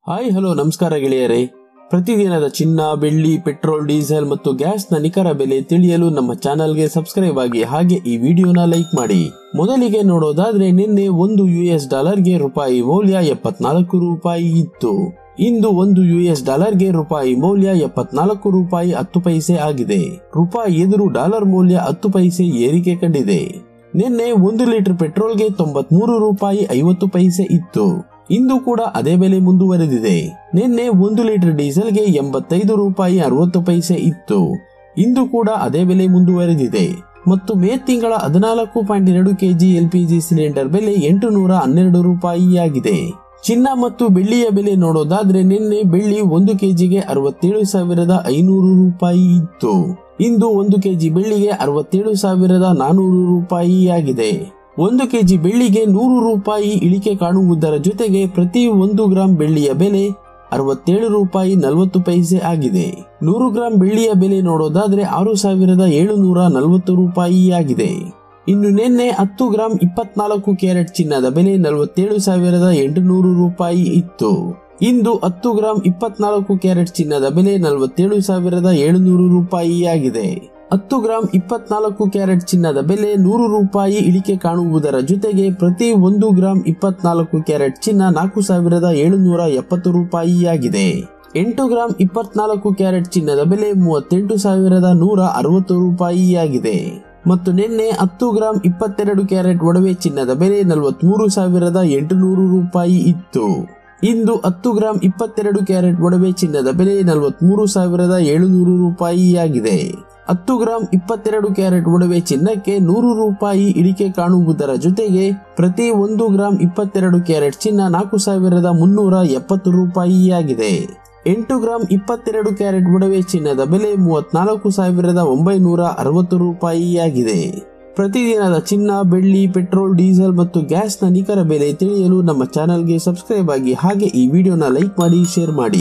hi hello ನಮಸ್ಕಾರ ಗೆಳೆಯರೇ ಪ್ರತಿದಿನದ ಚಿನ್ನ ಬೆಳ್ಳಿ ಪೆಟ್ರೋಲ್ ಡೀಸೆಲ್ ಮತ್ತು ಗ್ಯಾಸ್ನ ನಿಖರ ಬೆಲೆ ತಿಳಿಯಲು ನಮ್ಮ ಚಾನೆಲ್ಗೆ ಸಬ್ಸ್ಕ್ರೈಬ್ ಆಗಿ ಹಾಗೆ ಈ ವಿಡಿಯೋನ ಲೈಕ್ ಮಾಡಿ ಮೊದಲಿಗೆ ನೋಡೋದಾದ್ರೆ ನಿನ್ನೆ ಒಂದು ಯು ಎಸ್ ಡಾಲರ್ಗೆ ರೂಪಾಯಿ ಮೌಲ್ಯ ಎಪ್ಪತ್ನಾಲ್ಕು ರೂಪಾಯಿ ಇತ್ತು ಇಂದು ಒಂದು ಯು ಎಸ್ ಡಾಲರ್ಗೆ ರೂಪಾಯಿ ಮೌಲ್ಯ ಎಪ್ಪತ್ನಾಲ್ಕು ರೂಪಾಯಿ ಹತ್ತು ಪೈಸೆ ಆಗಿದೆ ರೂಪಾಯಿ ಎದುರು ಡಾಲರ್ ಮೌಲ್ಯ ಹತ್ತು ಪೈಸೆ ಏರಿಕೆ ಕಂಡಿದೆ ನಿನ್ನೆ ಒಂದು ಲೀಟರ್ ಪೆಟ್ರೋಲ್ಗೆ ತೊಂಬತ್ಮೂರು ರೂಪಾಯಿ ಐವತ್ತು ಪೈಸೆ ಇತ್ತು ಇಂದು ಕೂಡ ಅದೇ ಬೆಲೆ ಮುಂದುವರೆದಿದೆ ನಿನ್ನೆ ಒಂದು ಲೀಟರ್ ಡೀಸೆಲ್ಗೆ ಎಂಬತ್ತೈದು ರೂಪಾಯಿ ಅರವತ್ತು ಪೈಸೆ ಇತ್ತು ಇಂದು ಕೂಡ ಅದೇ ಬೆಲೆ ಮುಂದುವರೆದಿದೆ ಮತ್ತು ಮೇ ತಿಂಗಳ ಹದಿನಾಲ್ಕು ಪಾಯಿಂಟ್ ಎರಡು ಕೆಜಿ ಎಲ್ಪಿಜಿ ಸಿಲಿಂಡರ್ ಬೆಲೆ ಎಂಟು ನೂರ ಹನ್ನೆರಡು ರೂಪಾಯಿಯಾಗಿದೆ ಚಿನ್ನ ಮತ್ತು ಬೆಳ್ಳಿಯ ಬೆಲೆ ನೋಡೋದಾದ್ರೆ ನಿನ್ನೆ ಬೆಳ್ಳಿ ಒಂದು ಕೆಜಿಗೆ ಅರವತ್ತೇಳು ಸಾವಿರದ ಐನೂರು ರೂಪಾಯಿ ಇತ್ತು ಇಂದು ಒಂದು ಕೆಜಿ ಬೆಳ್ಳಿಗೆ ಅರವತ್ತೇಳು ಸಾವಿರದ ನಾನೂರು ರೂಪಾಯಿಯಾಗಿದೆ ಒಂದು ಕೆಜಿ ಬೆಳ್ಳಿಗೆ ನೂರು ರೂಪಾಯಿ ಇಳಿಕೆ ಕಾಣುವುದರ ಜೊತೆಗೆ ಪ್ರತಿ ಒಂದು ಗ್ರಾಂ ಬೆಳ್ಳಿಯ ಬೆಲೆ ಅರವತ್ತೇಳು ರೂಪಾಯಿ ನಲವತ್ತು ಪೈಸೆ ಆಗಿದೆ ನೂರು ಗ್ರಾಂ ಬೆಳ್ಳಿಯ ಬೆಲೆ ನೋಡೋದಾದ್ರೆ ಆರು ಸಾವಿರದ ಏಳುನೂರ ನಲವತ್ತು ರೂಪಾಯಿಯಾಗಿದೆ ಇನ್ನು ನಿನ್ನೆ ಹತ್ತು ಗ್ರಾಂ ಇಪ್ಪತ್ನಾಲ್ಕು ಕ್ಯಾರೆಟ್ ಚಿನ್ನದ ಬೆಲೆ ನಲವತ್ತೇಳು ಸಾವಿರದ ಎಂಟುನೂರು ರೂಪಾಯಿ ಇತ್ತು ಇಂದು ಹತ್ತು ಗ್ರಾಂ ಇಪ್ಪತ್ನಾಲ್ಕು ಕ್ಯಾರೆಟ್ ಚಿನ್ನದ ಬೆಲೆ ನಲವತ್ತೇಳು ಸಾವಿರದ ಏಳುನೂರು ರೂಪಾಯಿಯಾಗಿದೆ ಹತ್ತು ಗ್ರಾಂ ಇಪ್ಪತ್ನಾಲ್ಕು ಕ್ಯಾರೆಟ್ ಚಿನ್ನದ ಬೆಲೆ ನೂರು ರೂಪಾಯಿ ಇಳಿಕೆ ಕಾಣುವುದರ ಜೊತೆಗೆ ಪ್ರತಿ ಒಂದು ಗ್ರಾಂ ಇಪ್ಪತ್ನಾಲ್ಕು ಕ್ಯಾರೆಟ್ ಚಿನ್ನ ನಾಲ್ಕು ಸಾವಿರದ ಏಳುನೂರ ಎಪ್ಪತ್ತು ರೂಪಾಯಿಯಾಗಿದೆ ಎಂಟು ಗ್ರಾಂ ಇಪ್ಪತ್ನಾಲ್ಕು ಕ್ಯಾರೆಟ್ ಚಿನ್ನದ ಬೆಲೆ ಮೂವತ್ತೆಂಟು ಸಾವಿರದ ನೂರ ಅರವತ್ತು ರೂಪಾಯಿಯಾಗಿದೆ ಮತ್ತು ನಿನ್ನೆ ಹತ್ತು ಗ್ರಾಂ ಇಪ್ಪತ್ತೆರಡು ಕ್ಯಾರೆಟ್ ಒಡವೆ ಚಿನ್ನದ ಬೆಲೆ ನಲವತ್ಮೂರು ಸಾವಿರದ ಎಂಟುನೂರು ರೂಪಾಯಿ ಇತ್ತು ಇಂದು ಹತ್ತು ಗ್ರಾಂ ಇಪ್ಪತ್ತೆರಡು ಕ್ಯಾರೆಟ್ ಒಡವೆ ಚಿನ್ನದ ಬೆಲೆ ನಲವತ್ಮೂರು ಸಾವಿರದ ಏಳುನೂರು ರೂಪಾಯಿಯಾಗಿದೆ ಹತ್ತು ಗ್ರಾಂ ಇಪ್ಪತ್ತೆರಡು ಕ್ಯಾರೆಟ್ ಒಡವೆ ಚಿನ್ನಕ್ಕೆ ನೂರು ರೂಪಾಯಿ ಇಳಿಕೆ ಕಾಣುವುದರ ಜೊತೆಗೆ ಪ್ರತಿ ಒಂದು ಗ್ರಾಂ ಇಪ್ಪತ್ತೆರಡು ಕ್ಯಾರೆಟ್ ಚಿನ್ನ ನಾಲ್ಕು ಸಾವಿರದ ಮುನ್ನೂರ ಎಪ್ಪತ್ತು ರೂಪಾಯಿಯಾಗಿದೆ ಎಂಟು ಗ್ರಾಂ ಇಪ್ಪತ್ತೆರಡು ಕ್ಯಾರೆಟ್ ಒಡವೆ ಚಿನ್ನದ ಬೆಲೆ ಮೂವತ್ನಾಲ್ಕು ಸಾವಿರದ ಒಂಬೈನೂರ ಅರವತ್ತು ರೂಪಾಯಿಯಾಗಿದೆ ಪ್ರತಿದಿನದ ಚಿನ್ನ ಬೆಳ್ಳಿ ಪೆಟ್ರೋಲ್ ಡೀಸೆಲ್ ಮತ್ತು ಗ್ಯಾಸ್ನ ನಿಖರ ಬೆಲೆ ತಿಳಿಯಲು ನಮ್ಮ ಚಾನೆಲ್ಗೆ ಸಬ್ಸ್ಕ್ರೈಬ್ ಆಗಿ ಹಾಗೆ ಈ ವಿಡಿಯೋನ ಲೈಕ್ ಮಾಡಿ ಶೇರ್ ಮಾಡಿ